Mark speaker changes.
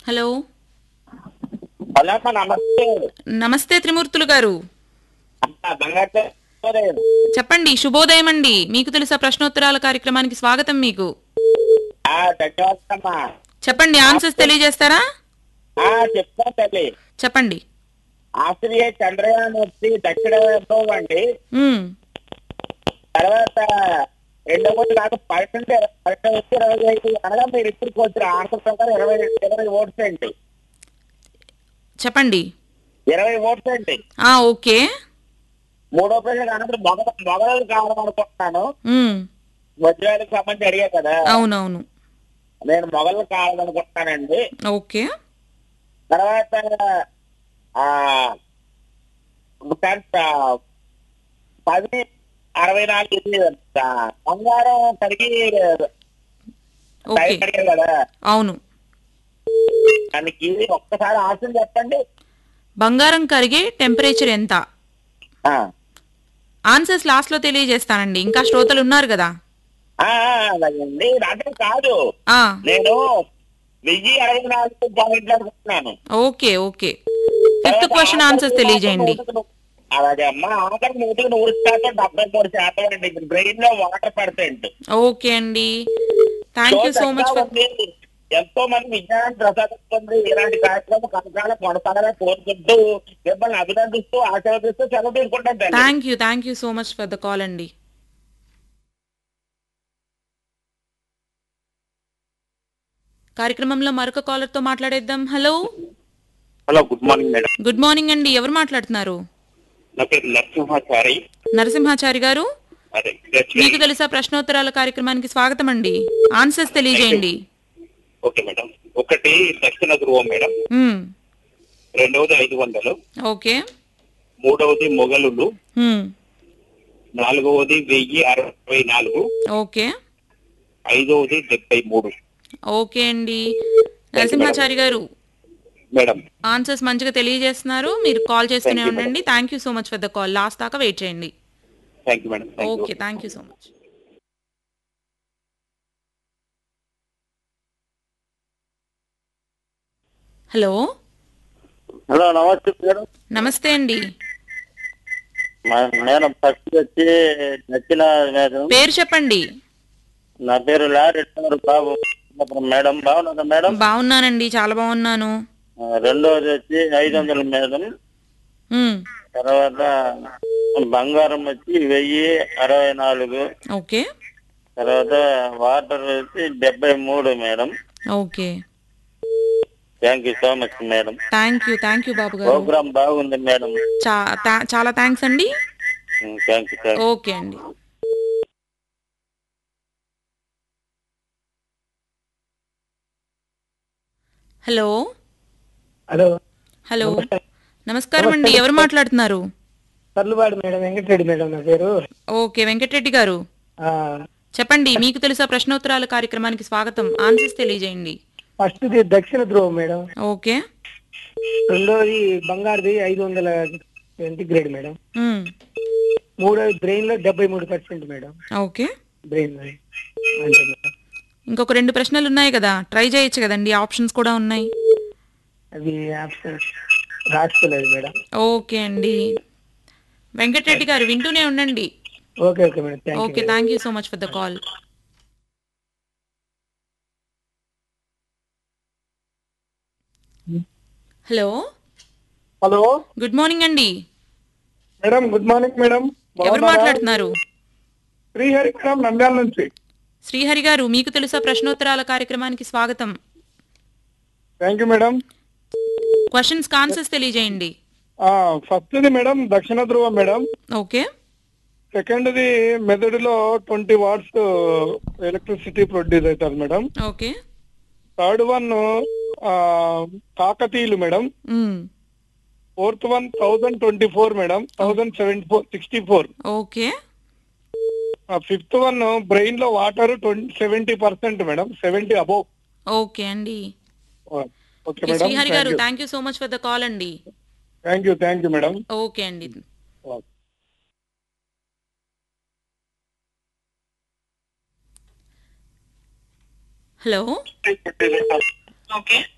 Speaker 1: Hello
Speaker 2: hello అమ్మ నమస్తే
Speaker 1: నమస్తే త్రిమూర్తులు గారు
Speaker 2: అమ్మ బంగారు
Speaker 1: చెప్పండి శుభోదయం అండి మీకు తెలుసా ప్రశ్నోత్తరాల కార్యక్రమానికి స్వాగతం మీకు
Speaker 2: ధన్యవాదమ్మా
Speaker 1: చెప్పండి ఆన్సర్స్ తెలియజేస్తారా
Speaker 2: ఆ, చెప్తా తల్లి
Speaker 1: చెప్పండి
Speaker 2: ఆస్ట్రేలియా చంద్రయాన్ వచ్చి దక్షిణ వైభవం అండి
Speaker 1: మ్మ్.
Speaker 2: తర్వాత రెండో కోటి నాకు పర్సెంట్ పర్సెంట్ వచ్చి ఇరవై ఐదు అనగా మీరు ఇప్పుడు వచ్చిన ఆన్సర్ ప్రకారం ఇరవై ఇరవై ఓట్స్ అండి
Speaker 1: చెప్పండి
Speaker 2: ఇరవై ఓట్స్ అండి
Speaker 1: ఆ ఓకే
Speaker 2: మూడో ప్రశ్న అనంతరం మొగ మొగలు కావాలనుకుంటున్నాను
Speaker 1: మ్మ్.
Speaker 2: వజ్రాలకు సంబంధించి అడిగా కదా
Speaker 1: అవునవును
Speaker 2: నేను మొగలు కావాలనుకుంటున్నానండి
Speaker 1: ఓకే
Speaker 2: తర్వాత ఆ టెన్త్ పది అరవై నాలుగు ఇది, ఆ, బంగారం కడిగి
Speaker 1: ఓకే
Speaker 2: అడిగారు కదా
Speaker 1: అవును
Speaker 2: దానికి ఒక్కసారి ఆన్సర్ చెప్పండి
Speaker 1: బంగారం కరిగే టెంపరేచర్ ఎంత
Speaker 2: ఆ,
Speaker 1: ఆన్సర్స్ లాస్ట్ లో తెలియజేస్తానండి ఇంకా శ్రోతలు ఉన్నారు కదా
Speaker 2: ఆ, అలాగండి అంటే కాదు
Speaker 1: ఆ
Speaker 2: నేను వెయ్యి అరవై నాలుగు పాయింట్లు అనుకుంటున్నాను
Speaker 1: okay okay fifth question answers తెలియజేయండి
Speaker 2: అలాగే అమ్మా ఆఖరి నూటికి నూరు శాతం డెబ్బై మూడు శాతం అండి బ్రెయిన్ లో వాటర్ పర్సెంట్
Speaker 1: ఓకే అండి thank you so much for
Speaker 2: ఎంతో మంది విజ్ఞానం ప్రసాదిస్తుంది ఇలాంటి కార్యక్రమం కనకాల కొనసాగాలని కోరుకుంటూ మిమ్మల్ని అభినందిస్తూ ఆశీర్వదిస్తూ సెలవు తీసుకుంటాను తల్లి.
Speaker 1: Thank you thank you so much for the call అండి కార్యక్రమంలో మరొక కాలర్ తో మాట్లాడేద్దాం hello
Speaker 2: hello good morning madam
Speaker 1: good morning అండి ఎవరు మాట్లాడుతున్నారు
Speaker 2: నా పేరు నరసింహాచారి
Speaker 1: నరసింహాచారి గారు
Speaker 2: అదే
Speaker 1: మీకు తెలుసా ప్రశ్నోత్తరాల కార్యక్రమానికి స్వాగతం అండి ఆన్సర్స్ తెలియజేయండి
Speaker 2: ఓకే మేడం ఒకటి దక్షిణ ధ్రువం మేడం
Speaker 1: మ్మ్.
Speaker 2: రెండవది ఐదు వందలు
Speaker 1: ఓకే
Speaker 2: మూడవది మొగలులు
Speaker 1: మ్మ్.
Speaker 2: నాలుగవది వెయ్యి అరవై నాలుగు
Speaker 1: ఓకే
Speaker 2: ఐదవది డెబ్బై మూడు
Speaker 1: ఓకే అండి నరసింహాచారి గారు
Speaker 2: మేడం
Speaker 1: ఆన్సర్స్ మంచిగా తెలియజేస్తున్నారు మీరు కాల్ చేస్తూనే ఉండండి thank you so much for the call last దాకా వెయిట్ చేయండి
Speaker 2: thank you madam thank you
Speaker 1: okay thank you so much hello
Speaker 2: hello నమస్తే మేడం
Speaker 1: నమస్తే అండి
Speaker 2: మేడం ఫస్ట్ వచ్చి నచ్చిన మేడం
Speaker 1: పేరు చెప్పండి
Speaker 2: నా పేరు లారెడ్డి బాబు మేడం బాగున్నారా మేడం
Speaker 1: బాగున్నానండి చాలా బాగున్నాను
Speaker 2: ఆ, రెండోది వచ్చి ఐదు వందల మేడం
Speaker 1: మ్మ్.
Speaker 2: తర్వాత బంగారం వచ్చి వెయ్యి అరవై నాలుగు
Speaker 1: ఓకే
Speaker 2: తర్వాత వాటర్ వచ్చి డెబ్బై మూడు madam
Speaker 1: okay
Speaker 2: thank you so much madam
Speaker 1: thank you thank you బాబు గారు
Speaker 2: ప్రోగ్రామ్ బాగుంది మేడం
Speaker 1: చా- థా- చాలా థ్యాంక్స్ అండి
Speaker 2: థ్యాంక్ యూ థ్యాంక్
Speaker 1: ఓకే అండి హలో
Speaker 3: హలో
Speaker 1: హలో నమస్కారం అండి ఎవరు మాట్లాడుతున్నారు
Speaker 3: తర్లుబాడు మేడం వెంకటరెడ్డి మేడం నా పేరు
Speaker 1: ఓకే వెంకటరెడ్డి గారు
Speaker 3: ఆ,
Speaker 1: చెప్పండి మీకు తెలుసా ప్రశ్నోత్తరాల కార్యక్రమానికి స్వాగతం ఆన్సర్స్ తెలియజేయండి
Speaker 3: ఫస్ట్ది దక్షిణ ధ్రువం మేడం
Speaker 1: ఓకే
Speaker 3: రెండోది బంగారుది ఐదు వందల సెంటిగ్రేడ్ మేడం
Speaker 1: మ్మ్.
Speaker 3: మూడోది బ్రెయిన్ లో డెబ్బై మూడు పర్సెంట్ మేడం
Speaker 1: ఓకే
Speaker 3: బ్రెయిన్ లో అంతే మేడం
Speaker 1: ఇంకొక రెండు ప్రశ్నలు ఉన్నాయి కదా ట్రై చేయొచ్చు కదండి ఆప్షన్స్ కూడా ఉన్నాయి
Speaker 3: అవి ఆప్షన్ రాసుకోలేదు మేడం
Speaker 1: ఓకే అండి వెంకటరెడ్డి గారు వింటూనే ఉండండి
Speaker 3: okay okay madam thank
Speaker 1: okay
Speaker 3: you
Speaker 1: thank you so much for the call hello
Speaker 3: hello
Speaker 1: good morning అండి
Speaker 3: మేడం గుడ్ మార్నింగ్ మేడం
Speaker 1: ఎవరు మాట్లాడుతున్నారు
Speaker 3: శ్రీహరి మేడం నంద్యాల నుంచి
Speaker 1: శ్రీహరి గారు మీకు తెలుసా ప్రశ్నోత్తరాల కార్యక్రమానికి స్వాగతం
Speaker 3: thank you madam
Speaker 1: questions answers తెలియజేయండి
Speaker 3: ఫస్ట్ది మేడం దక్షిణ ధ్రువం మేడం
Speaker 1: ఓకే
Speaker 3: సెకండ్ది మెదడులో ట్వంటీ వాట్స్ ఎలక్ట్రిసిటీ ప్రొడ్యూస్ అవుతుంది మేడం
Speaker 1: ఓకే
Speaker 3: థర్డ్ వన్ కాకతీయులు madam
Speaker 1: hmm.
Speaker 3: Fourth one thousand twenty four madam thousand seventy four sixty four
Speaker 1: okay
Speaker 3: fifth one brain లో water twenty seventy percent madam seventy above
Speaker 1: okay అండి
Speaker 3: okay madam
Speaker 1: Srihari గారు thank you so much for the call అండి
Speaker 3: thank you thank you madam
Speaker 1: okay అండి hello
Speaker 2: okay